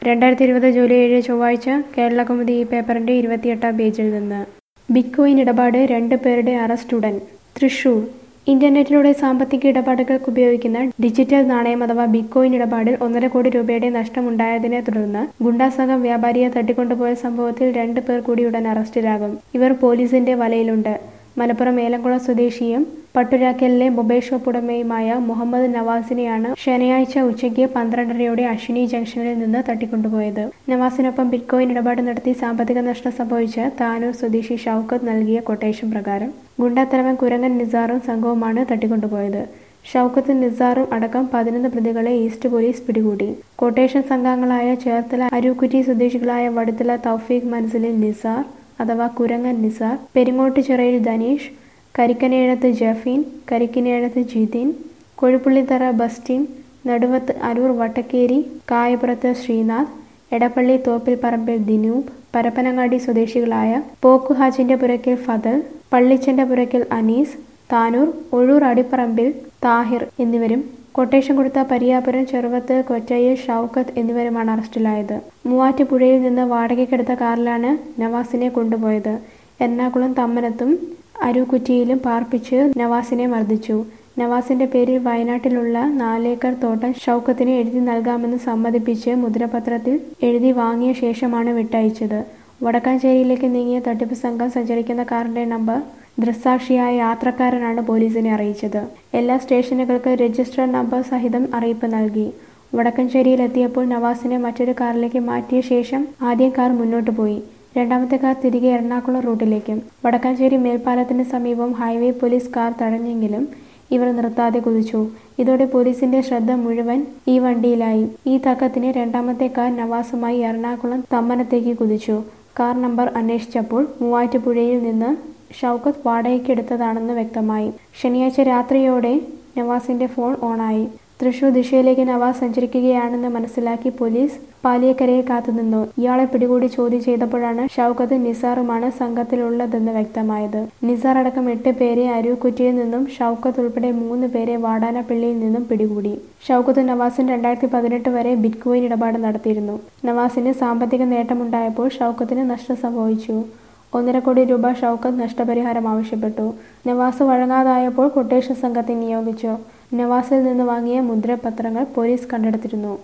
രണ്ടായിരത്തി ഇരുപത് ജൂലൈ ഏഴ് ചൊവ്വാഴ്ച കേരളകൗമുദി ഈ പേപ്പറിന്റെ ഇരുപത്തിയെട്ടാം പേജിൽ നിന്ന് ബിറ്റ്കോയിൻ ഇടപാട് രണ്ട് പേരുടെ അറസ്റ്റ് ഉടൻ തൃശൂർ ഇന്റർനെറ്റിലൂടെ സാമ്പത്തിക ഇടപാടുകൾക്ക് ഉപയോഗിക്കുന്ന ഡിജിറ്റൽ നാണയം അഥവാ ബിറ്റ്കോയിൻ ഇടപാടിൽ ഒന്നര കോടി രൂപയുടെ നഷ്ടമുണ്ടായതിനെ തുടർന്ന് ഗുണ്ടാസംഘം വ്യാപാരിയെ തട്ടിക്കൊണ്ടുപോയ സംഭവത്തിൽ രണ്ട് പേർ കൂടി ഉടൻ അറസ്റ്റിലാകും ഇവർ പോലീസിന്റെ വലയിലുണ്ട് മലപ്പുറം ഏലംകുളം സ്വദേശിയും പട്ടുരാക്കലിലെ മൊബൈൽ ഷോപ്പ് ഉടമയുമായ മുഹമ്മദ് നവാസിനെയാണ് ശനിയാഴ്ച ഉച്ചയ്ക്ക് പന്ത്രണ്ടരയോടെ അശ്വിനി ജംഗ്ഷനിൽ നിന്ന് തട്ടിക്കൊണ്ടുപോയത് നവാസിനൊപ്പം ബിറ്റ്കോയിൻ ഇടപാട് നടത്തി സാമ്പത്തിക നഷ്ടം സംഭവിച്ച താനൂർ സ്വദേശി ഷൌക്കത്ത് നൽകിയ കൊട്ടേഷൻ പ്രകാരം ഗുണ്ടാത്തലവൻ കുരങ്ങൻ നിസാറും സംഘവുമാണ് തട്ടിക്കൊണ്ടുപോയത് ഷൌക്കത്ത് നിസാറും അടക്കം പതിനൊന്ന് പ്രതികളെ ഈസ്റ്റ് പോലീസ് പിടികൂടി കൊട്ടേഷൻ സംഘങ്ങളായ ചേർത്തല അരൂക്കുറ്റി സ്വദേശികളായ വടുതല തൗഫീഖ് മൻസിലിൽ നിസാർ അഥവാ കുരങ്ങൻ നിസാർ പെരിങ്ങോട്ടുചിറയിൽ ധനീഷ് കരിക്കനേഴത്ത് ജഫീൻ കരിക്കിനേഴത്ത് ജിതിൻ കൊഴുപ്പുള്ളിത്തറ ബസ്റ്റിൻ നടുവത്ത് അരൂർ വട്ടക്കേരി കായപുറത്ത് ശ്രീനാഥ് എടപ്പള്ളി തോപ്പിൽ പറമ്പിൽ ദിനൂപ് പരപ്പനങ്ങാടി സ്വദേശികളായ പോക്കുഹാജിന്റെ പുരയ്ക്കൽ ഫതൽ പള്ളിച്ചന്റെ പുരയ്ക്കൽ അനീസ് താനൂർ ഒഴൂർ അടിപ്പറമ്പിൽ താഹിർ എന്നിവരും കൊട്ടേഷൻ കൊടുത്ത പരിയാപുരം ചെറുവത്ത് കൊറ്റയിൽ ഷൌക്കത്ത് എന്നിവരുമാണ് അറസ്റ്റിലായത് മൂവാറ്റുപുഴയിൽ നിന്ന് വാടകയ്ക്കെടുത്ത കാറിലാണ് നവാസിനെ കൊണ്ടുപോയത് എറണാകുളം തമ്മനത്തും അരുക്കുറ്റിയിലും പാർപ്പിച്ച് നവാസിനെ മർദ്ദിച്ചു നവാസിന്റെ പേരിൽ വയനാട്ടിലുള്ള നാലേക്കർ തോട്ടം ഷൗക്കത്തിന് എഴുതി നൽകാമെന്ന് സമ്മതിപ്പിച്ച് മുദ്രപത്രത്തിൽ എഴുതി വാങ്ങിയ ശേഷമാണ് വിട്ടയച്ചത് വടക്കാഞ്ചേരിയിലേക്ക് നീങ്ങിയ തട്ടിപ്പ് സംഘം സഞ്ചരിക്കുന്ന കാറിന്റെ നമ്പർ ദൃക്സാക്ഷിയായ യാത്രക്കാരനാണ് പോലീസിനെ അറിയിച്ചത് എല്ലാ സ്റ്റേഷനുകൾക്ക് രജിസ്റ്റർ നമ്പർ സഹിതം അറിയിപ്പ് നൽകി വടക്കഞ്ചേരിയിലെത്തിയപ്പോൾ നവാസിനെ മറ്റൊരു കാറിലേക്ക് മാറ്റിയ ശേഷം ആദ്യം കാർ മുന്നോട്ട് പോയി രണ്ടാമത്തെ കാർ തിരികെ എറണാകുളം റൂട്ടിലേക്കും വടക്കാഞ്ചേരി മേൽപ്പാലത്തിന് സമീപം ഹൈവേ പോലീസ് കാർ തടഞ്ഞെങ്കിലും ഇവർ നിർത്താതെ കുതിച്ചു ഇതോടെ പോലീസിന്റെ ശ്രദ്ധ മുഴുവൻ ഈ വണ്ടിയിലായി ഈ തർക്കത്തിന് രണ്ടാമത്തെ കാർ നവാസുമായി എറണാകുളം തമ്മനത്തേക്ക് കുതിച്ചു കാർ നമ്പർ അന്വേഷിച്ചപ്പോൾ മൂവാറ്റുപുഴയിൽ നിന്ന് ഷൗക്കത്ത് വാടകയ്ക്കെടുത്തതാണെന്ന് വ്യക്തമായി ശനിയാഴ്ച രാത്രിയോടെ നവാസിന്റെ ഫോൺ ഓണായി തൃശൂർ ദിശയിലേക്ക് നവാസ് സഞ്ചരിക്കുകയാണെന്ന് മനസ്സിലാക്കി പോലീസ് പാലിയക്കരയിൽ കാത്തുനിന്നു ഇയാളെ പിടികൂടി ചോദ്യം ചെയ്തപ്പോഴാണ് ഷൗക്കത്ത് നിസാറുമാണ് സംഘത്തിലുള്ളതെന്ന് വ്യക്തമായത് നിസാർ അടക്കം എട്ട് പേരെ അരൂക്കുറ്റിയിൽ നിന്നും ഷൗക്കത്ത് ഉൾപ്പെടെ മൂന്ന് പേരെ വാടാനപ്പള്ളിയിൽ നിന്നും പിടികൂടി ഷൗക്കത്ത് നവാസിൻ രണ്ടായിരത്തി പതിനെട്ട് വരെ ബിറ്റ്കോയിൻ ഇടപാട് നടത്തിയിരുന്നു നവാസിന് സാമ്പത്തിക നേട്ടമുണ്ടായപ്പോൾ ഷൗക്കത്തിന് നഷ്ടം സംഭവിച്ചു ഒന്നര കോടി രൂപ ഷൗക്കത്ത് നഷ്ടപരിഹാരം ആവശ്യപ്പെട്ടു നവാസ് വഴങ്ങാതായപ്പോൾ കൊട്ടേഷൻ സംഘത്തെ നിയോഗിച്ചു നവാസിൽ നിന്ന് വാങ്ങിയ മുദ്രപത്രങ്ങൾ പോലീസ് കണ്ടെടുത്തിരുന്നു